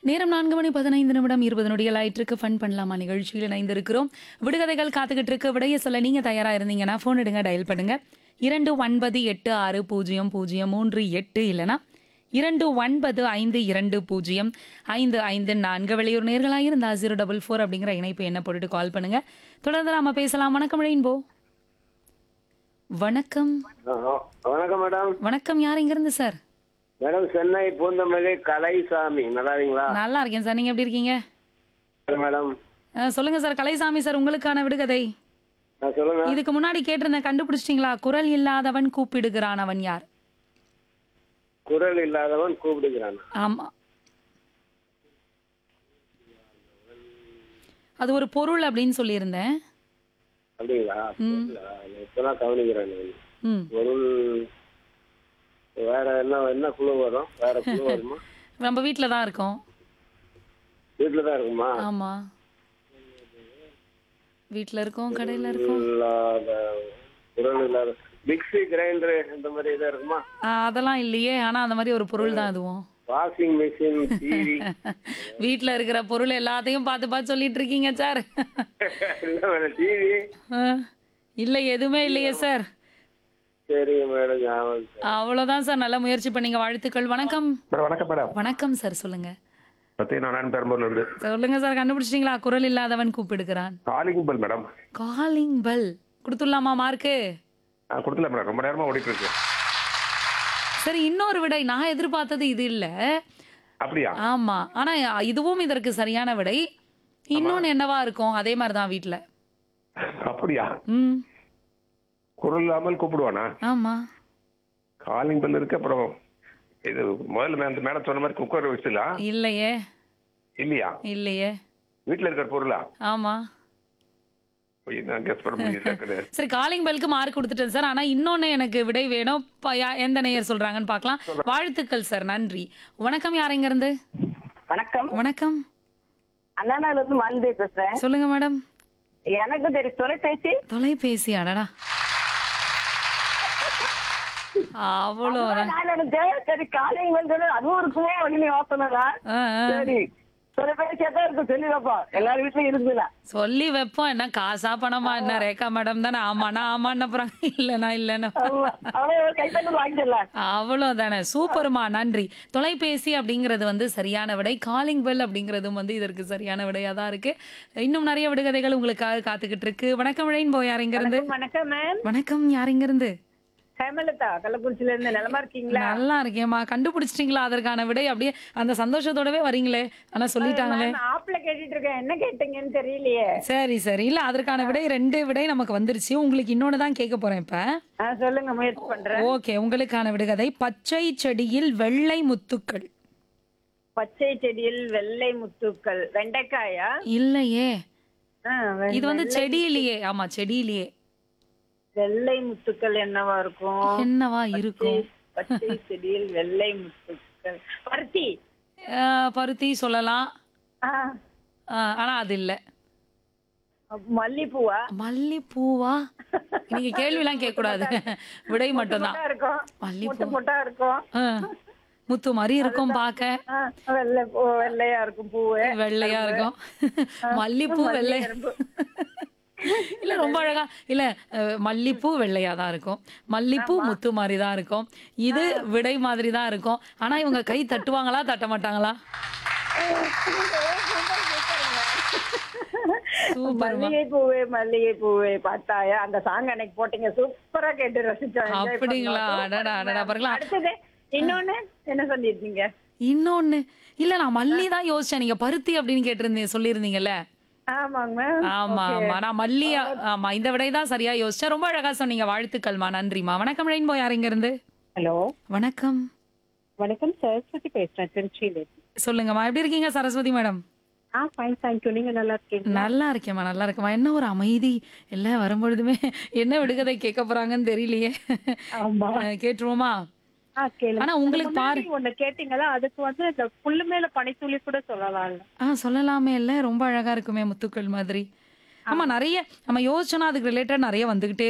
நேரம் நான்கு மணி பதினைந்து நிமிடம் இருபது நொடிகள் ஆயிட்டிருக்கு ஃபன் பண்ணலாமா நிகழ்ச்சியில் இணைந்திருக்கிறோம் விடுகதைகள் காத்துக்கிட்டு இருக்கு விடைய சொல்ல நீங்க தயாரா இருந்தீங்கன்னா ஃபோன் எடுங்க டயல் பண்ணுங்க இரண்டு ஒன்பது எட்டு ஆறு பூஜ்ஜியம் பூஜ்ஜியம் மூன்று எட்டு இல்லைனா இரண்டு ஒன்பது ஐந்து இரண்டு பூஜ்ஜியம் ஐந்து ஐந்து நான்கு வெளியூர் நேர்களாக இருந்தா ஜீரோ டபுள் ஃபோர் அப்படிங்கிற இணைப்பு என்ன போட்டுட்டு கால் பண்ணுங்க தொடர்ந்து நாம பேசலாம் வணக்கம் ரெயின்போ வணக்கம் ஆஹா. வணக்கம் மேடம் வணக்கம் யார் இங்கிருந்து சார் மேடம் சென்னை பூந்தமல்லி கலைசாமி நல்லா இருக்கீங்களா நல்லா இருக்கேன் சார் நீங்க எப்படி இருக்கீங்க மேடம் அஹ், சொல்லுங்க சார் கலைசாமி சார் உங்களுக்கான விடுகதை நான் சொல்லுங்க இதுக்கு முன்னாடி கேட்டிருந்தேன் கண்டுபிடிச்சிட்டீங்களா குரல் இல்லாதவன் கூப்பிடுகிறான் அவன் யார் குரல் இல்லாதவன் கூப்பிடுகிறான் ஆமா அது ஒரு பொருள் அப்படின்னு சொல்லியிருந்தேன் அப்படிங்களா இல்ல, நான் இப்பதான் கவனிக்கிறேன் நான். ம் பொருள் வேற என்ன என்ன குழு வரும் வேற குழு வருமா நம்ம வீட்டில் தான் இருக்கோம் வீட்டுல தான் இருக்குமா ஆமா வீட்டில் இருக்கோம் கடையில் இருக்கோம் இல்லாத குரல் இல்லாத மிக்ஸி கிரைண்டர் இந்த மாதிரி இதா இருக்குமா ஆஹ், அதெல்லாம் இல்லையே ஆனா அந்த மாதிரி ஒரு பொருள் தான் அதுவும் வாஷிங் மிஷின் டிவி வீட்டில் இருக்கிற பொருள் எல்லாத்தையும் பார்த்து பார்த்து சொல்லிட்டு இருக்கீங்க சார் இல்ல மேடம் டிவி ஆஹ், இல்லை எதுவுமே இல்லையே சார் சரிங்க மேடம் ஞாபகம் இருக்கு. அவ்வளோதான் சார் நல்ல முயற்சி பண்ணீங்க வாழ்த்துக்கள் வணக்கம் மேடம் வணக்கம் மேடம் வணக்கம் சார் சொல்லுங்க பார்த்தீங்கன்னா நான் பெரம்பூர்ல இருந்து சொல்லுங்க சார் கண்டுபிடிச்சிட்டீங்களா குரல் இல்லாதவன் கூப்பிடுகிறான் calling bell madam calling bell கொடுத்துடலாமா மார்க்கு ஆ கொடுத்துல மேடம் ரொம்ப நேரமா ஓடிட்டு இருக்கு சரி இன்னொரு விடை நான் எதிர்பார்த்தது இது இல்ல அப்படியா ஆமா ஆனா இதுவும் இதற்கு சரியான விடை இன்னொன்னு என்னவா இருக்கும் அதே மாதிரி தான் வீட்ல அப்படியா ம் குரல் இல்லாமல் கூப்பிடுவானா ஆமா காலிங் பெல் இருக்கு அப்புறம் இது முதல்ல மே- அந்த மேடம் சொன்ன மாதிரி குக்கர் விசிலா இல்லையே இல்லையா இல்லையே வீட்டுல இருக்கிற பொருளா ஆமா போய் நான் கெஸ் பண்ண முடியல சரி காலிங் பெல்க்கு மார்க் கொடுத்துட்டேன் சார் ஆனா இன்னொன்னு எனக்கு விடை வேணும் ப- யா- எந்த நேயர் சொல்றாங்கன்னு பார்க்கலாம் வாழ்த்துக்கள் சார் நன்றி வணக்கம் யார் இங்க இருந்து வணக்கம் வணக்கம் அண்ணாநகர்ல இருந்து மாலினி பேசுறேன் சொல்லுங்க மேடம் எனக்கு தெரியும் தொலைபேசி தொலைபேசி அடடா அவ்வளோ நான் நினைச்சேன் சரி காலையில் வந்து அதுவும் இருக்குமே அப்படின்னு யோசனை தான் ஆ, ஆ. சரி தொலைபேசியா தான் இருக்கும் சொல்லி வைப்பா எல்லார் வீட்லயும் இருக்குல்ல சொல்லி வைப்போம் என்ன காசா பணமா என்ன ரேகா மேடம் தானே ஆமாண்ணா ஆமான்னு அப்புறம் இல்லைண்ணா இல்லைண்ணா அவ்வளவு கைத்தட்டல் வாங்கிடலாம் அவ்வளோதானே சூப்பர்மா நன்றி தொலைபேசி அப்படிங்கிறது வந்து சரியான விடை காலிங் பெல் அப்படிங்கிறதும் வந்து இதற்கு சரியான விடையா தான் இருக்கு இன்னும் நிறைய விடுகதைகள் உங்களுக்காக காத்துக்கிட்டு இருக்கு வணக்கம் ரெயின்போ யார் இங்க இருந்து வணக்கம் மேம் வணக்கம் யார் இங்க இருந்து ஹேமலதா கள்ளக்குறிச்சில இருந்து நிலமா இருக்கீங்களா நல்லா இருக்கேம்மா கண்டுபிடிச்சிட்டீங்களா அதற்கான விடை அப்படியே அந்த சந்தோஷத்தோடவே வரீங்களே ஆனா சொல்லிட்டாங்களே ஆப்ல கேட்டுட்டு இருக்கேன் என்ன கேட்டீங்கன்னு தெரியலையே சரி சரி இல்ல அதற்கான விடை ரெண்டு விடை நமக்கு வந்துருச்சு உங்களுக்கு இன்னொன்னு தான் கேட்க போறேன் இப்ப ஆ, சொல்லுங்க முயற்சி பண்றேன் ஓகே உங்களுக்கான விடுகதை பச்சை செடியில் வெள்ளை முத்துக்கள் பச்சை செடியில் வெள்ளை முத்துக்கள் வெண்டைக்காயா இல்லையே ஆ, வெ- இது வந்து செடியிலேயே ஆமா செடியிலேயே வெள்ளை முத்துக்கள் என்னவா இருக்கும் என்னவா இருக்கும் பச்சை செடியில் வெள்ளை முத்துக்கள் பருத்தி அஹ், பருத்தி சொல்லலாம் ஆ, அஹ், ஆனா அது இல்ல மல்லிப்பூவா மல்லிப்பூவா நீங்க கேள்வி எல்லாம் கேட்க கூடாது விடை மட்டும்தான் முட்டா இருக்கும் மல்லிப்பூ முட்டை முட்டா இருக்கும் அஹ், முத்து மாதிரி இருக்கும் பார்க்க ஆ, வெள்ளை பூ வெள்ளையா இருக்கும் பூவு வெள்ளையா இருக்கும் மல்லிப்பூ வெள்ளை இல்ல ரொம்ப அழகா இல்ல அஹ், மல்லிப்பூ வெள்ளையா தான் இருக்கும் மல்லிப்பூ முத்து மாதிரி தான் இருக்கும் இது விடை மாதிரி தான் இருக்கும் ஆனா இவங்க கை தட்டுவாங்களா தட்ட மாட்டாங்களா சூப்பர்மா மல்லிகை பூவே மல்லிகை பூவே பார்த்தாயா அந்த சாங் அன்னைக்கு போட்டீங்க சூப்பரா கேட்டு ரசிச்சோம் enjoy அப்படிங்களா? பண்ணோம். அடடா, அடடா, பாருங்களா. அடுத்தது இன்னொன்னு என்ன சொல்லிருக்கீங்க இன்னொன்னு இல்ல நான் மல்லி தான் யோசிச்சேன் நீங்க பருத்தி அப்படின்னு கேட்டிருந்தீங்க சொல்லியிருந்தீங்கல்ல ஆமாங்க மேம் ஆமா ஆமா நான் மல்லி ஆமா இந்த விடை தான் சரியா யோசிச்சேன் ரொம்ப அழகா சொன்னீங்க வாழ்த்துக்கள்மா நன்றிமா வணக்கம் ரெயின்போ யார் இங்க இருந்து ஹலோ வணக்கம் வணக்கம் சரஸ்வதி பேசுறேன் திருச்சியில சொல்லுங்கம்மா எப்படி இருக்கீங்க சரஸ்வதி மேடம் ஆ ஃபைன் தேங்க்யூ நீங்க நல்லா இருக்கீங்க நல்லா இருக்கேம்மா நல்லா இருக்கேம்மா என்ன ஒரு அமைதி எல்லாம் வரும்பொழுதுமே என்ன விடுகதை கேட்க போறாங்கன்னு தெரியலையே ஆமா அஹ் கேட்டுருவோமா ஆ கேளு ஆனா உங்களுக்கு பாரு ஒண்ணு கேட்டீங்களா அதுக்கு வந்து இந்த புல்லு மேல பனித்துளி கூட சொல்லலாம்ல ஆ சொல்லலாமே இல்ல ரொம்ப அழகா இருக்குமே முத்துக்கள் மாதிரி ஆமா நிறைய நம்ம யோசிச்சோன்னா அதுக்கு ரிலேட்டட் நிறைய வந்துகிட்டே